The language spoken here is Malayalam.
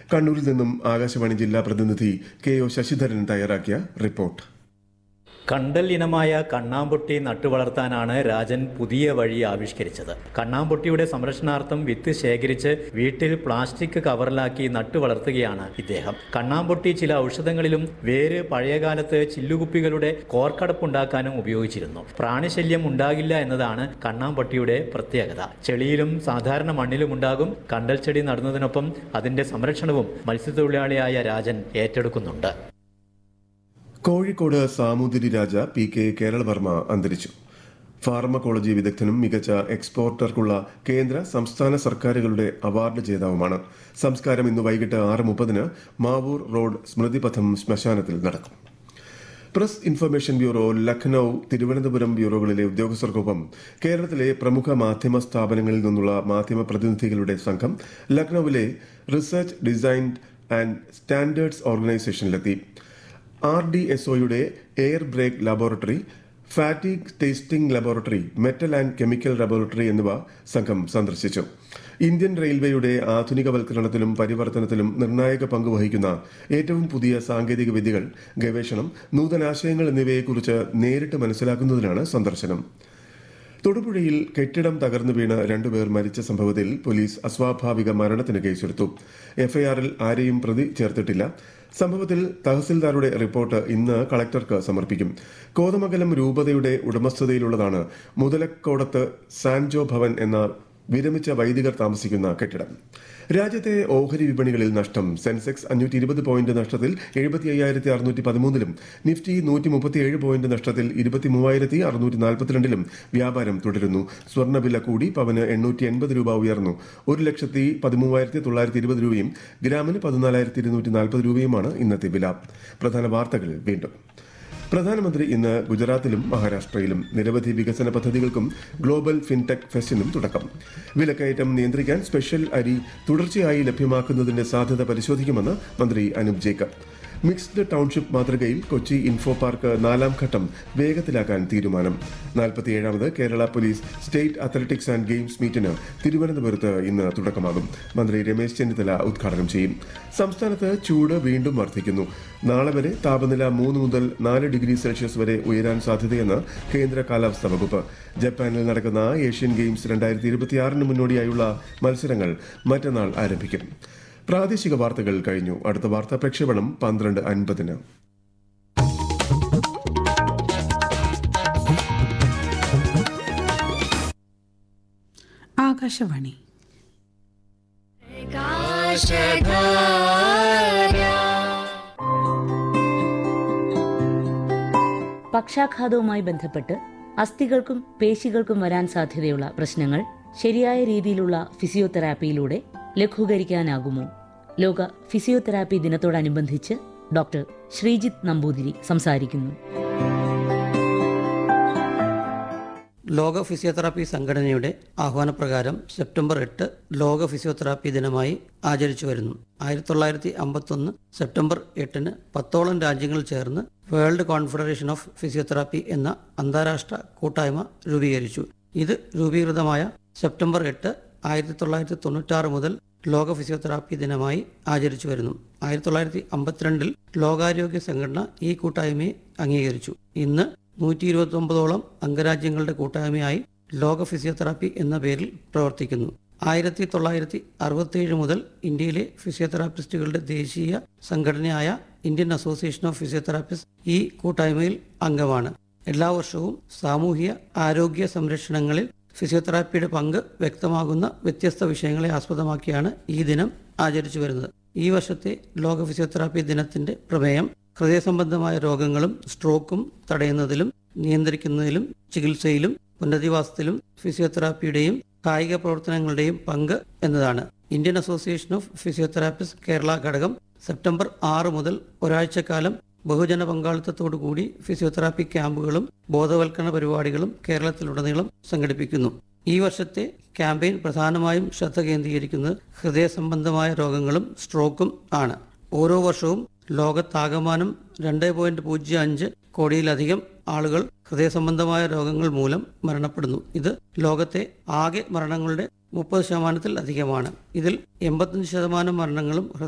കണ്ണൂരിൽ നിന്നും ആകാശവാണി ജില്ലാ പ്രതിനിധി കെ ഒ ശശിധരൻ തയ്യാറാക്കിയ റിപ്പോർട്ട് കണ്ടൽ ഇനമായ കണ്ണാമ്പൊട്ടി നട്ടുവളർത്താനാണ് രാജൻ പുതിയ വഴി ആവിഷ്കരിച്ചത് കണ്ണാമ്പൊട്ടിയുടെ സംരക്ഷണാർത്ഥം വിത്ത് ശേഖരിച്ച് വീട്ടിൽ പ്ലാസ്റ്റിക് കവറിലാക്കി നട്ടുവളർത്തുകയാണ് ഇദ്ദേഹം കണ്ണാമ്പൊട്ടി ചില ഔഷധങ്ങളിലും വേര് പഴയകാലത്ത് ചില്ലുകുപ്പികളുടെ കോർക്കടപ്പുണ്ടാക്കാനും ഉപയോഗിച്ചിരുന്നു പ്രാണിശല്യം ഉണ്ടാകില്ല എന്നതാണ് കണ്ണാമ്പൊട്ടിയുടെ പ്രത്യേകത ചെളിയിലും സാധാരണ മണ്ണിലും ഉണ്ടാകും കണ്ടൽ ചെടി നടുന്നതിനൊപ്പം അതിന്റെ സംരക്ഷണവും മത്സ്യത്തൊഴിലാളിയായ രാജൻ ഏറ്റെടുക്കുന്നുണ്ട് കോഴിക്കോട് സാമൂതിരി രാജ പി കെ കേരളവർമ്മ അന്തരിച്ചു ഫാർമക്കോളജി വിദഗ്ധനും മികച്ച എക്സ്പോർട്ടർക്കുള്ള കേന്ദ്ര സംസ്ഥാന സർക്കാരുകളുടെ അവാർഡ് ജേതാവുമാണ് സംസ്കാരം ഇന്ന് വൈകിട്ട് ആറ് മുപ്പതിന് മാവൂർ റോഡ് സ്മൃതിപഥം ശ്മശാനത്തിൽ നടക്കും press information bureau Lucknow Thiruvananthapuram ബ്യൂറോകളിലെ ഉദ്യോഗസ്ഥർക്കൊപ്പം കേരളത്തിലെ പ്രമുഖ മാധ്യമ സ്ഥാപനങ്ങളിൽ നിന്നുള്ള മാധ്യമ പ്രതിനിധികളുടെ സംഘം ലഖ്നൌവിലെ റിസർച്ച് ഡിസൈൻ ആൻഡ് സ്റ്റാൻഡേർഡ്സ് ഓർഗനൈസേഷനിലെത്തി ആർ ഡി എസ് ഒയുടെ air brake laboratory fatigue testing laboratory metal and chemical laboratory എന്നിവ സംഘം സന്ദർശിച്ചു ഇന്ത്യൻ റെയിൽവേയുടെ ആധുനികവൽക്കരണത്തിലും പരിവർത്തനത്തിലും നിർണായക പങ്ക് വഹിക്കുന്ന ഏറ്റവും പുതിയ സാങ്കേതിക വിദ്യകൾ ഗവേഷണം നൂതനാശയങ്ങൾ എന്നിവയെക്കുറിച്ച് നേരിട്ട് മനസ്സിലാക്കുന്നതിനാണ് സന്ദർശനം തൊടുപുഴയിൽ കെട്ടിടം തകർന്നു വീണ് രണ്ടുപേർ മരിച്ച സംഭവത്തിൽ പോലീസ് അസ്വാഭാവിക മരണത്തിന് കേസെടുത്തു എഫ്ഐആറിൽ ആരെയും പ്രതി ചേർത്തിട്ടില്ല സംഭവത്തിൽ തഹസിൽദാരുടെ റിപ്പോർട്ട് ഇന്ന് കളക്ടർക്ക് സമർപ്പിക്കും കോതമംഗലം രൂപതയുടെ ഉടമസ്ഥതയിലുള്ളതാണ് മുതലക്കോടത്ത് സാൻജോ ഭവൻ എന്ന വിരമിച്ച വൈദികർ താമസിക്കുന്ന കെട്ടിടം രാജ്യത്തെ ഓഹരി വിപണികളിൽ നഷ്ടം സെൻസെക്സ് അഞ്ഞൂറ്റി ഇരുപത് പോയിന്റ് നഷ്ടത്തിൽ എഴുപത്തി അയ്യായിരത്തി അറുന്നൂറ്റി പതിമൂന്നിലും നിഫ്റ്റി നൂറ്റി മുപ്പത്തിയേഴ് പോയിന്റ് നഷ്ടത്തിൽ ഇരുപത്തി മൂവായിരത്തി അറുന്നൂറ്റി നാൽപ്പത്തിരണ്ടിലും വ്യാപാരം തുടരുന്നു സ്വർണ്ണവില കൂടി പവന് എണ്ണൂറ്റി എൺപത് രൂപ ഉയർന്നു ഒരു ലക്ഷത്തി പതിമൂവായിരത്തി തൊള്ളായിരത്തി ഇരുപത് രൂപയും ഗ്രാമിന് പതിനാലായിരത്തി ഇരുന്നൂറ്റി നാൽപ്പത് രൂപയുമാണ് ഇന്നത്തെ വില പ്രധാന വാർത്തകൾ വീണ്ടും പ്രധാനമന്ത്രി ഇന്ന് ഗുജറാത്തിലും മഹാരാഷ്ട്രയിലും നിരവധി വികസന പദ്ധതികൾക്കും ഗ്ലോബൽ ഫിൻടെക് ഫെസ്റ്റിനും തുടക്കം വിലക്കയറ്റം നിയന്ത്രിക്കാൻ സ്പെഷ്യൽ അരി തുടർച്ചയായി ലഭ്യമാക്കുന്നതിന്റെ സാധ്യത പരിശോധിക്കുമെന്ന് മന്ത്രി അനൂപ് ജേക്കബ് മിക്സ്ഡ് ടൗൺഷിപ്പ് മാതൃകയിൽ കൊച്ചി ഇൻഫോ പാർക്ക് നാലാം ഘട്ടം വേഗത്തിലാക്കാൻ തീരുമാനം നാൽപ്പത്തിയേഴാമത് Kerala police state athletics and games മീറ്റിന് തിരുവനന്തപുരത്ത് ഇന്ന് തുടക്കമാകും മന്ത്രി രമേശ് ചെന്നിത്തല ഉദ്ഘാടനം ചെയ്യും സംസ്ഥാനത്ത് ചൂട് വീണ്ടും വർദ്ധിക്കുന്നു നാളെ വരെ താപനില മൂന്ന് മുതൽ നാല് ഡിഗ്രി സെൽഷ്യസ് വരെ ഉയരാൻ സാധ്യതയെന്ന് കേന്ദ്ര കാലാവസ്ഥാ വകുപ്പ് ജപ്പാനിൽ നടക്കുന്ന ഏഷ്യൻ ഗെയിംസ് രണ്ടായിരത്തി ഇരുപത്തിയാറിന് മുന്നോടിയായുള്ള മത്സരങ്ങൾ മറ്റന്നാൾ ആരംഭിക്കും പ്രാദേശിക വാർത്തകൾ കഴിഞ്ഞു അടുത്ത വാർത്താ പ്രക്ഷേപണം പന്ത്രണ്ട് അൻപതിന് ആകാശവാണി പക്ഷാഘാതവുമായി ബന്ധപ്പെട്ട് അസ്ഥികൾക്കും പേശികൾക്കും വരാൻ സാധ്യതയുള്ള പ്രശ്നങ്ങൾ ശരിയായ രീതിയിലുള്ള ഫിസിയോതെറാപ്പിയിലൂടെ ലഘൂകരിക്കാനാകുമോ ലോക ഫിസിയോതെറാപ്പി ദിനത്തോടനുബന്ധിച്ച് ഡോക്ടർ ശ്രീജിത്ത് നമ്പൂതിരി സംസാരിക്കുന്നു ലോക ഫിസിയോതെറാപ്പി സംഘടനയുടെ ആഹ്വാനപ്രകാരം സെപ്റ്റംബർ എട്ട് ലോക ഫിസിയോതെറാപ്പി ദിനമായി ആചരിച്ചു വരുന്നു ആയിരത്തി തൊള്ളായിരത്തി അമ്പത്തൊന്ന് സെപ്റ്റംബർ എട്ടിന് പത്തോളം രാജ്യങ്ങൾ ചേർന്ന് വേൾഡ് കോൺഫെഡറേഷൻ ഓഫ് ഫിസിയോതെറാപ്പി എന്ന അന്താരാഷ്ട്ര കൂട്ടായ്മ രൂപീകരിച്ചു ഇത് രൂപീകൃതമായ സെപ്റ്റംബർ എട്ട് ആയിരത്തി തൊള്ളായിരത്തി തൊണ്ണൂറ്റാറ് മുതൽ ലോക ഫിസിയോതെറാപ്പി ദിനമായി ആചരിച്ചു വരുന്നു ആയിരത്തി തൊള്ളായിരത്തി അമ്പത്തിരണ്ടിൽ ലോകാരോഗ്യ സംഘടന ഈ കൂട്ടായ്മയെ അംഗീകരിച്ചു ഇന്ന് നൂറ്റി ഇരുപത്തി ഒമ്പതോളം അംഗരാജ്യങ്ങളുടെ കൂട്ടായ്മയായി ലോക ഫിസിയോതെറാപ്പി എന്ന പേരിൽ പ്രവർത്തിക്കുന്നു ആയിരത്തി തൊള്ളായിരത്തി അറുപത്തിയേഴ് മുതൽ ഇന്ത്യയിലെ ഫിസിയോതെറാപ്പിസ്റ്റുകളുടെ ദേശീയ സംഘടനയായ ഇന്ത്യൻ അസോസിയേഷൻ ഓഫ് ഫിസിയോതെറാപ്പിസ്റ്റ് ഈ കൂട്ടായ്മയിൽ അംഗമാണ് എല്ലാ വർഷവും സാമൂഹിക ആരോഗ്യ സംരക്ഷണങ്ങളിൽ ഫിസിയോതെറാപ്പിയുടെ പങ്ക് വ്യക്തമാകുന്ന വ്യത്യസ്ത വിഷയങ്ങളെ ആസ്പദമാക്കിയാണ് ഈ ദിനം ആചരിച്ചു വരുന്നത് ഈ വർഷത്തെ ലോക ഫിസിയോതെറാപ്പി ദിനത്തിന്റെ പ്രമേയം ഹൃദയ സംബന്ധമായ രോഗങ്ങളും സ്ട്രോക്കും തടയുന്നതിലും നിയന്ത്രിക്കുന്നതിലും ചികിത്സയിലും പുനരധിവാസത്തിലും ഫിസിയോതെറാപ്പിയുടെയും കായിക പ്രവർത്തനങ്ങളുടെയും പങ്ക് എന്നതാണ് Indian association of physiotherapist Kerala ഘടകം സെപ്റ്റംബർ ആറ് മുതൽ ഒരാഴ്ചക്കാലം ബഹുജന പങ്കാളിത്തത്തോടു കൂടി ഫിസിയോതെറാപ്പി ക്യാമ്പുകളും ബോധവൽക്കരണ പരിപാടികളും കേരളത്തിലുടനീളം സംഘടിപ്പിക്കുന്നു ഈ വർഷത്തെ ക്യാമ്പയിൻ പ്രധാനമായും ശ്രദ്ധ കേന്ദ്രീകരിക്കുന്നത് ഹൃദയ സംബന്ധമായ രോഗങ്ങളും സ്ട്രോക്കും ആണ് ഓരോ വർഷവും ലോകത്താകമാനം രണ്ട് പോയിന്റ് പൂജ്യം അഞ്ച് കോടിയിലധികം ആളുകൾ ഹൃദയ സംബന്ധമായ രോഗങ്ങൾ മൂലം മരണപ്പെടുന്നു ഇത് ലോകത്തെ ആകെ മരണങ്ങളുടെ മുപ്പത് ശതമാനത്തിൽ അധികമാണ് ഇതിൽ എൺപത്തഞ്ച് ശതമാനം മരണങ്ങളും